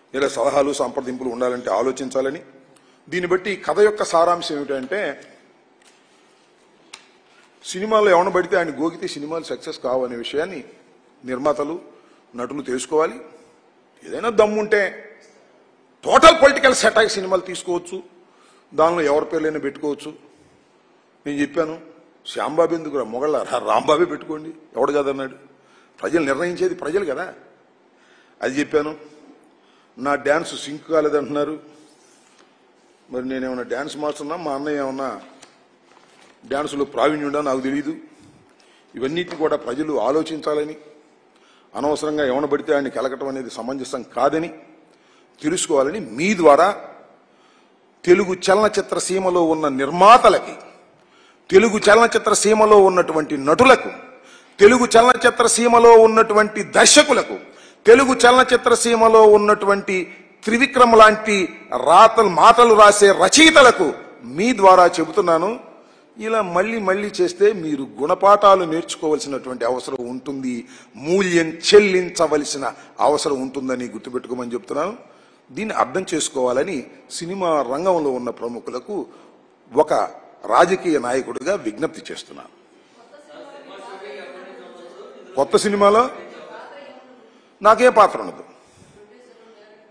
ఇలా సలహాలు సంప్రదింపులు ఉండాలంటే ఆలోచించాలని దీన్ని బట్టి ఈ కథ యొక్క సారాంశం ఏమిటంటే సినిమాలో ఎవరిని పడితే ఆయన గోకితే సినిమాలు సక్సెస్ కావు అనే విషయాన్ని నిర్మాతలు నటులు తెలుసుకోవాలి ఏదైనా దమ్ముంటే టోటల్ పొలిటికల్ సెటాక్ సినిమాలు తీసుకోవచ్చు దానిలో ఎవరి పేర్లైనా పెట్టుకోవచ్చు నేను చెప్పాను శ్యాంబాబు ఎందుకు రా మొగళ్ళ రా- రాంబాబే పెట్టుకోండి ఎవడు కదన్నాడు ప్రజలు నిర్ణయించేది ప్రజలు కదా అది చెప్పాను నా డ్యాన్స్ సింక్ కాలేదంటున్నారు మరి నేనేమన్నా డ్యాన్స్ మాస్టర్నా మా అన్నయ్య ఏమన్నా డ్యాన్సులో ప్రావీణ్యుడా నాకు తెలియదు ఇవన్నిటిని కూడా ప్రజలు ఆలోచించాలని అనవసరంగా ఎవనబడితే ఆయన్ని కలగటం అనేది సమంజసం కాదని తెలుసుకోవాలని మీ ద్వారా తెలుగు చలనచిత్ర సీమలో ఉన్న నిర్మాతలకి తెలుగు చలనచిత్ర సీమలో ఉన్నటువంటి నటులకు తెలుగు చలనచిత్ర సీమలో ఉన్నటువంటి దర్శకులకు తెలుగు చలనచిత్ర సీమలో ఉన్నటువంటి త్రివిక్రమ్ లాంటి రాతలు మాటలు రాసే రచయితలకు మీ ద్వారా చెబుతున్నాను ఇలా మళ్ళీ మళ్ళీ చేస్తే మీరు గుణపాఠాలు నేర్చుకోవలసినటువంటి అవసరం ఉంటుంది మూల్యం చెల్లించవలసిన అవసరం ఉంటుందని గుర్తుపెట్టుకోమని చెప్తున్నాను దీన్ని అర్థం చేసుకోవాలని సినిమా రంగంలో ఉన్న ప్రముఖులకు ఒక రాజకీయ నాయకుడిగా విజ్ఞప్తి చేస్తున్నాను కొత్త సినిమాలో నాకే పాత్ర ఉండదు